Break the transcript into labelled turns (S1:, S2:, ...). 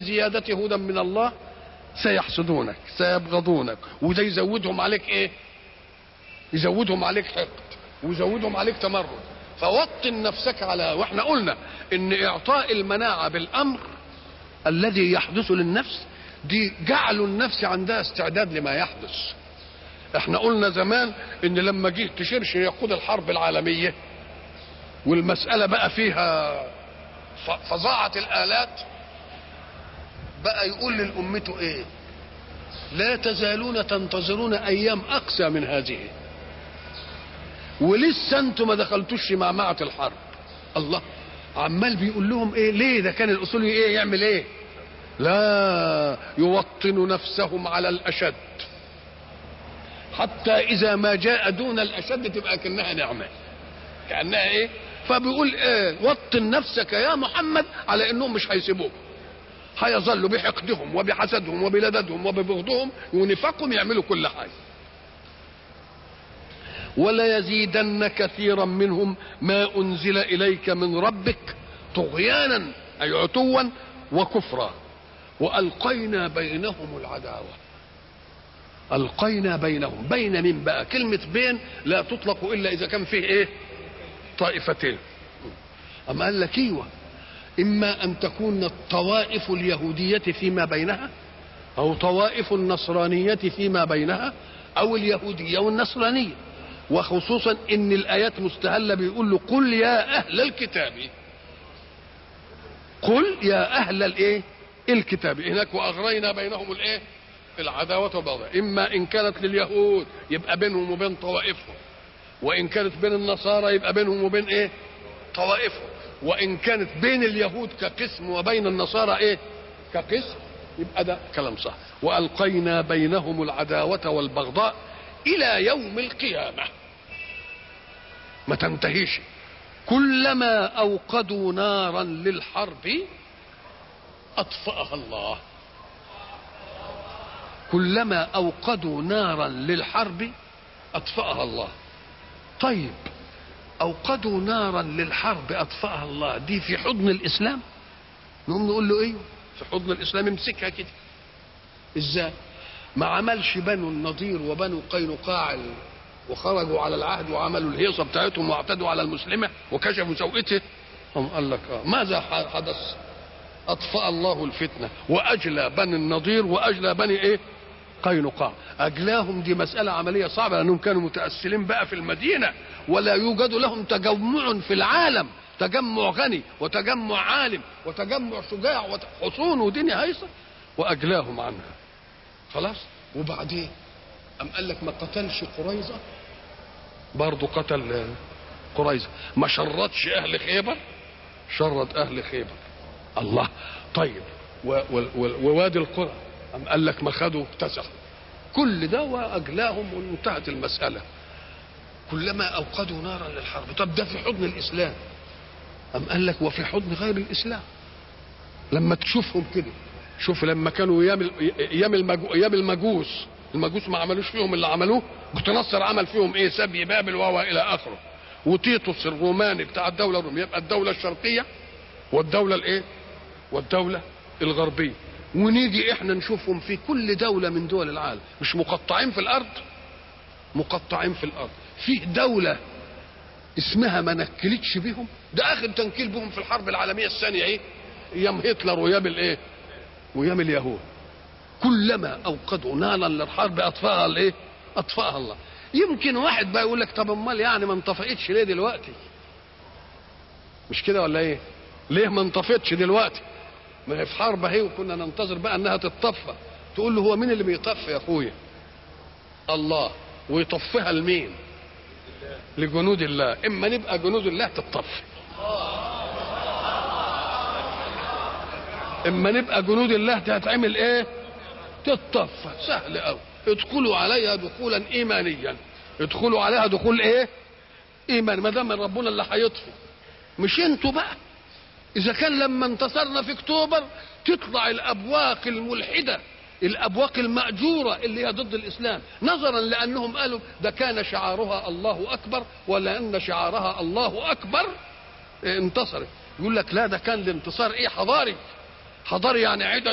S1: زيادة هدى من الله سيحسدونك سيبغضونك وده يزودهم عليك ايه يزودهم عليك حقد ويزودهم عليك تمرد فوطن نفسك على واحنا قلنا ان اعطاء المناعة بالامر الذي يحدث للنفس دي جعل النفس عندها استعداد لما يحدث احنا قلنا زمان ان لما جه تشرشر يقود الحرب العالمية والمسألة بقى فيها فظاعة الآلات بقى يقول للأمته ايه لا تزالون تنتظرون ايام اقسى من هذه ولسه انتم ما دخلتوش معمعة الحرب الله عمال بيقول لهم ايه ليه ده كان الاصولي ايه يعمل ايه لا يوطن نفسهم على الاشد حتى اذا ما جاء دون الاشد تبقى كانها نعمه كانها ايه فبيقول ايه وطن نفسك يا محمد على انهم مش هيسيبوك هيظلوا بحقدهم وبحسدهم وبلددهم وببغضهم ونفاقهم يعملوا كل حاجه ولا يزيدن كثيرا منهم ما انزل اليك من ربك طغيانا اي عتوا وكفرا والقينا بينهم العداوه القينا بينهم بين من بقى كلمه بين لا تطلق الا اذا كان فيه ايه طائفتين اما قال لك ايوه اما ان تكون الطوائف اليهوديه فيما بينها او طوائف النصرانيه فيما بينها او اليهوديه والنصرانيه وخصوصا ان الايات مستهله بيقول له قل يا اهل الكتاب قل يا اهل الايه الكتاب هناك واغرينا بينهم الايه العداوه والبغضاء اما ان كانت لليهود يبقى بينهم وبين طوائفهم وان كانت بين النصارى يبقى بينهم وبين ايه طوائفهم وان كانت بين اليهود كقسم وبين النصارى ايه كقسم يبقى ده كلام صح والقينا بينهم العداوه والبغضاء الى يوم القيامه ما تنتهيش كلما اوقدوا نارا للحرب اطفاها الله كلما اوقدوا نارا للحرب اطفاها الله طيب اوقدوا نارا للحرب اطفاها الله دي في حضن الاسلام نقوم نقول له ايوه في حضن الاسلام امسكها كده ازاي ما عملش بنو النضير وبنو قينقاع وخرجوا على العهد وعملوا الهيصه بتاعتهم واعتدوا على المسلمه وكشفوا سوءته هم قال لك اه ماذا حدث اطفا الله الفتنه واجلى بني النضير واجلى بني ايه قينقاع اجلاهم دي مساله عمليه صعبه لانهم كانوا متاثرين بقى في المدينه ولا يوجد لهم تجمع في العالم تجمع غني وتجمع عالم وتجمع شجاع وحصون ودنيا هيصه واجلاهم عنها خلاص وبعدين أم قال لك ما قتلش قريظة برضه قتل قريظة ما شردش أهل خيبر شرد أهل خيبر الله طيب ووادي القرى أم قال لك ما خدوا اكتسحوا كل ده وأجلاهم وانتهت المسألة كلما أوقدوا نارا للحرب طب ده في حضن الإسلام أم قال لك وفي حضن غير الإسلام لما تشوفهم كده شوف لما كانوا ايام ايام المجو... ايام المجوس المجوس ما عملوش فيهم اللي عملوه كنت نصر عمل فيهم ايه سبي بابل وهو الى اخره وتيتوس الروماني بتاع الدوله الروميه يبقى الدوله الشرقيه والدوله الايه والدوله الغربيه ونيجي احنا نشوفهم في كل دوله من دول العالم مش مقطعين في الارض مقطعين في الارض فيه دوله اسمها ما نكلتش بهم ده اخر تنكيل بهم في الحرب العالميه الثانيه ايه ايام هتلر وايام الايه وايام اليهود كلما اوقدوا نارا للحرب اطفاها الايه اطفاها الله يمكن واحد بقى يقول لك طب امال يعني ما انطفئتش ليه دلوقتي مش كده ولا ايه ليه ما انطفتش دلوقتي ما هي في حرب اهي وكنا ننتظر بقى انها تتطفى تقول له هو مين اللي بيطفي يا اخويا الله ويطفيها لمين لجنود الله اما نبقى جنود الله تتطفي اما نبقى جنود الله هتعمل ايه تتطفى سهل قوي ادخلوا عليها دخولا ايمانيا ادخلوا عليها دخول ايه ايمان ما دام ربنا اللي هيطفي مش انتوا بقى اذا كان لما انتصرنا في اكتوبر تطلع الابواق الملحده الابواق الماجوره اللي هي ضد الاسلام نظرا لانهم قالوا ده كان شعارها الله اكبر ولان شعارها الله اكبر انتصرت يقول لك لا ده كان الانتصار ايه حضاري حضاري يعني عدد